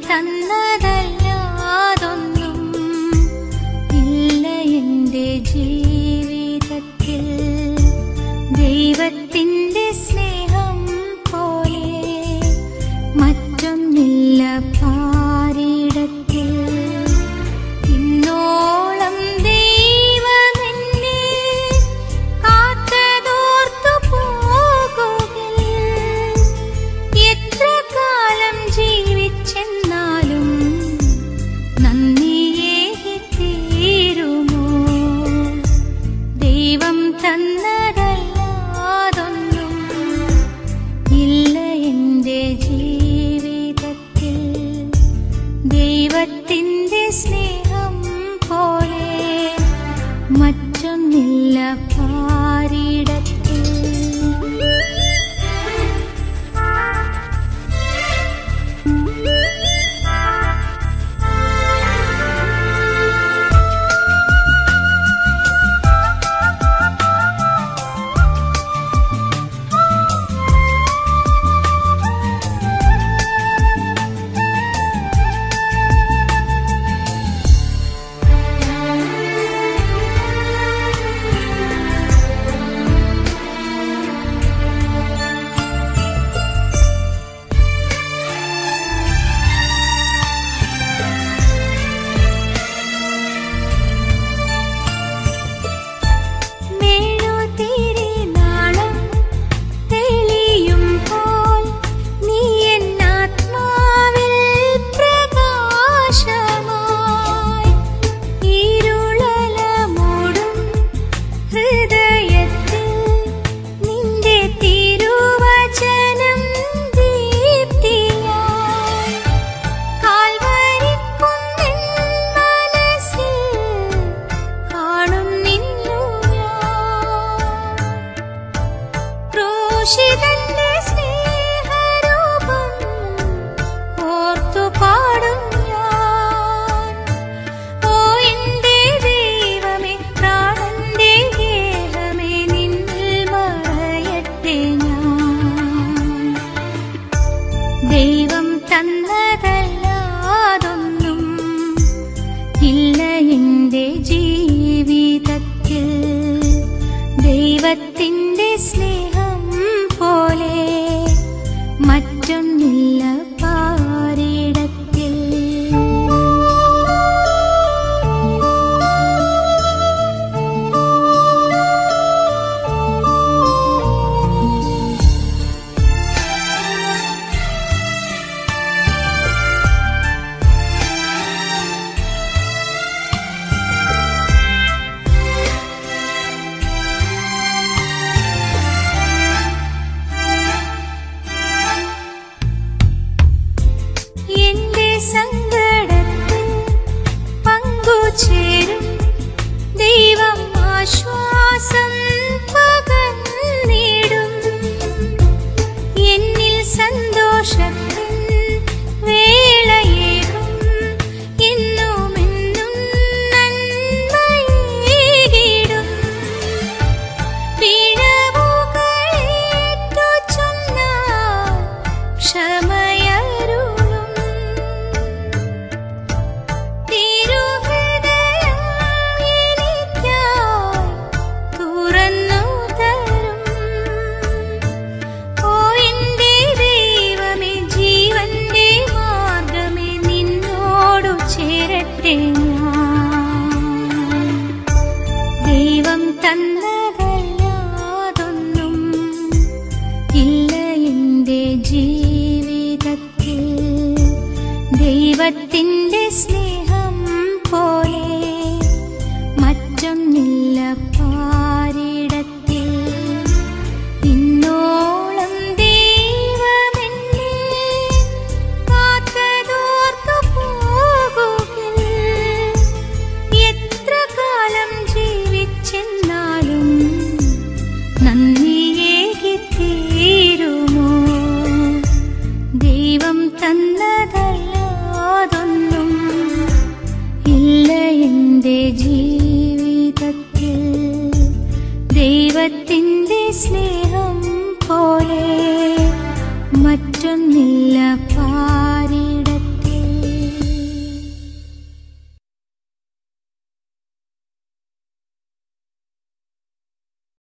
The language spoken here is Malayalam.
തന്നതല്ലാതൊന്നും ഇല്ല എൻ്റെ ജീവിതത്തിൽ ദൈവത്തിൻ്റെ സ്നേഹം പോലെ മറ്റൊന്നില്ല പാരിടത്തിൽ ഇന്നോളം ദൈവമെന്നെ കാത്തതോർത്തു പോകുകിൽ എത്ര കാലം ജീവിച്ചെന്നാലും നന്ദിയേകി തീരുമോ ദൈവം തന്നതല്ലാതൊന്നും ഇല്ല എൻ്റെ ജീവിതത്തിൽ ദൈവത്തിൻ്റെ സ്നേഹം പോലെ മറ്റൊന്നില്ല പാരിടത്തിൽ മെഴുതിരി നാളം തെളിയുമ്പോൾ നീ എന്നാത്മാവിൽ പ്രകാശമായി ഇരുളല മൂടും ഹൃദയത്തിൽ നിന്റെ തിരുവചനം ദീപ്തിയായി കാൽവരിക്കുന്നിൻ മനസ്സിൽ കാണും നിന്നു ഞാൻ ക്രൂശിതന്റെ സ്നേഹരൂപം ഓർത്തു പാടും ഞാൻ ഓ എന്റെ ദൈവമേ പ്രാണന്റെ ഗേഹമേ നിന്നിൽ മറയട്ടെ ഞാൻ ദൈവം തന്നതല്ലാതൊന്നും ഇല്ല എൻ്റെ ജീവിതത്തിൽ ദൈവത്തിൻ്റെ സ്നേഹം പോലെ മറ്റൊന്നില്ല പാരിടത്തിൽ എന്റെ സങ്കടത്തിൽ പങ്കുചേരും ദൈവം ആശ്വാസം പകർന്നിടും എന്നിൽ സന്തോഷത്തിൻ വേളയേകും എന്നുമെന്നും നന്മയേകിടും പിഴവുകളേറ്റു ചൊന്നാൽ ക്ഷമയരുളും തിരുഹൃദയം എനിക്കായി തുറന്നു തരും ഓ എന്റെ ദൈവമേ ജീവന്റെ മാർഗമേ നിന്നോടു ചേരട്ടെ ഞാൻ ദൈവം തന്നതല്ലാതൊന്നും ഇല്ല എൻ്റെ ജീവിതത്തിൽ ദൈവത്തിൻ്റെ സ്നേഹം പോലെ മറ്റൊന്നില്ല പാരിടത്തിൽ ഇന്നോളം ദൈവമെന്നെ കാത്തതോർത്തു പോകുകിൽ എത്ര കാലം ജീവിച്ചെന്നാലും നന്ദിയേകി തീരുമോ ദൈവം തന്നതല്ലാതൊന്നും ഇല്ല എൻ്റെ ജീവിതത്തിൽ ദൈവത്തിൻ്റെ സ്നേഹം പോലെ മറ്റൊന്നില്ല പാ